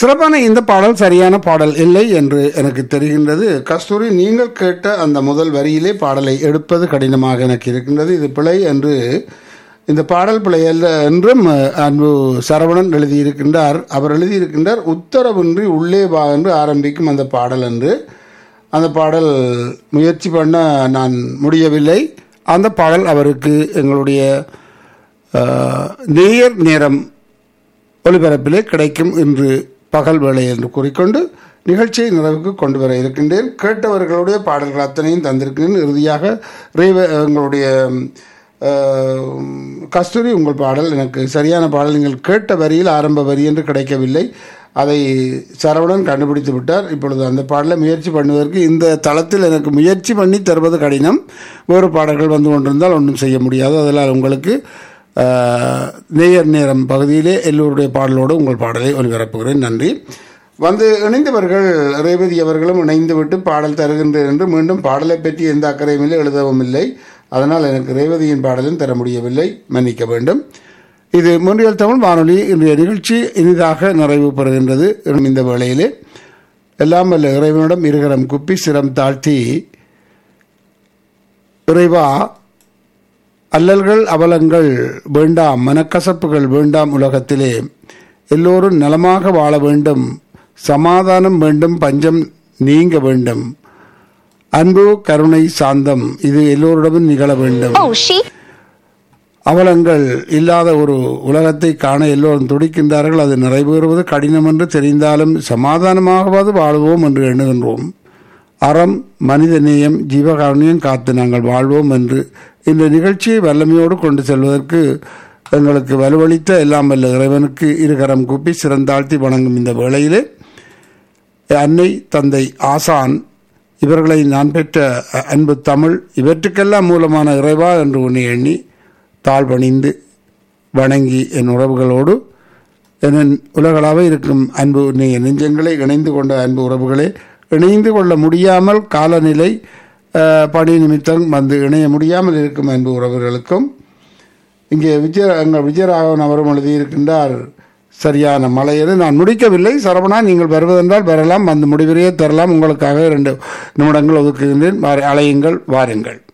சிறப்பான இந்த பாடல் சரியான பாடல் இல்லை என்று எனக்கு தெரிகின்றது கஸ்தூரி நீங்கள் கேட்ட அந்த முதல் வரியிலே பாடலை எடுப்பது கடினமாக எனக்கு இருக்கின்றது இது பிழை என்று இந்த பாடல் பிழை அல்ல என்றும் அன்பு சரவணன் எழுதியிருக்கின்றார் அவர் எழுதியிருக்கின்றார் உத்தரவின்றி உள்ளே வா என்று ஆரம்பிக்கும் அந்த பாடல் என்று அந்த பாடல் முயற்சி பண்ண நான் முடியவில்லை அந்த பாடல் அவருக்கு எங்களுடைய அஹ், நேயர் நேரம் ஒலிபரப்பிலே கிடைக்கும் இன்று பகல் வேளை என்று கூறிக்கொண்டு நிகழ்ச்சியை நிறைவுக்கு கொண்டு வர இருக்கின்றேன் கேட்டவர்களுடைய பாடல்கள் அத்தனையும் தந்திருக்கிறேன் இறுதியாக ரேவ எங்களுடைய அஹ், கஸ்தூரி உங்கள் பாடல் எனக்கு சரியான பாடல் நீங்கள் கேட்ட வரியில் ஆரம்ப வரி என்று கிடைக்கவில்லை அதை சரவணன் கண்டுபிடித்து விட்டார் இப்பொழுது அந்த பாடலை முயற்சி பண்ணுவதற்கு இந்த தளத்தில் எனக்கு முயற்சி பண்ணி தருவது கடினம் வேறு பாடல்கள் வந்து கொண்டிருந்தால் ஒன்றும் செய்ய முடியாது அதனால் உங்களுக்கு ஆஹ், நேயர் நேரம் பகுதியிலே எல்லோருடைய பாடலோடு உங்கள் பாடலை ஒலிபரப்புகிறேன் நன்றி வந்து இணைந்தவர்கள் ரேவதி அவர்களும் இணைந்து விட்டு பாடல் தருகின்றேன் என்று மீண்டும் பாடலை பற்றி எந்த அக்கறையும் இல்லை எழுதவும் இல்லை அதனால் எனக்கு ரேவதியின் பாடலும் தர முடியவில்லை மன்னிக்க வேண்டும் இது முன்றியல் தமிழ் வானொலி இன்றைய நிகழ்ச்சி இனிதாக நிறைவு பெறுகின்றது இந்த வேளையிலே எல்லாம் வல்ல இறைவனிடம் இருகரம் குப்பி சிரம் தாழ்த்தி இறைவா அல்லல்கள் அவலங்கள் வேண்டாம் மனக்கசப்புகள் வேண்டாம் உலகத்திலே எல்லோரும் நலமாக வாழ வேண்டும் சமாதானம் வேண்டும் பஞ்சம் நீங்க வேண்டும் அன்பு கருணை சாந்தம் இது எல்லோரிடமும் நிகழ வேண்டும் Oh, she. அவலங்கள் இல்லாத ஒரு உலகத்தை காண எல்லோரும் துடிக்கின்றார்கள் அது நிறைவேறுவது கடினம் என்று தெரிந்தாலும் சமாதானமாகவாது வாழ்வோம் என்று எண்ணுகின்றோம் அறம் மனிதநேயம் ஜீவகாரணியம் காத்து நாங்கள் வாழ்வோம் என்று இந்த நிகழ்ச்சியை வல்லமையோடு கொண்டு செல்வதற்கு எங்களுக்கு வலுவளித்த எல்லாம் வல்ல இறைவனுக்கு இருகரம் கூப்பி சிறந்தாழ்த்தி வணங்கும் இந்த வேளையிலே அன்னை தந்தை ஆசான் இவர்களை நான் பெற்ற அன்பு தமிழ் இவற்றுக்கெல்லாம் மூலமான இறைவா என்று உன்னை எண்ணி தாழ்வணிந்து வணங்கி என் உறவுகளோடு என் உலகளாக இருக்கும் அன்பு நெ- நெஞ்சங்களை இணைந்து கொண்ட அன்பு உறவுகளே இணைந்து கொள்ள முடியாமல் காலநிலை அஹ், பணி நிமித்தம் வந்து இணைய முடியாமல் இருக்கும் அன்பு உறவுகளுக்கும் இங்கே விஜய எங்கள் விஜயராகவன் அவரும் எழுதியிருக்கின்றார் சரியான மலையது நான் முடிக்கவில்லை சரவணா நீங்கள் வருவதென்றால் வரலாம் அந்த முடிவிலேயே தரலாம் உங்களுக்காக இரண்டு நிமிடங்கள் ஒதுக்குகின்றேன் வாரு- அலையுங்கள் வாருங்கள்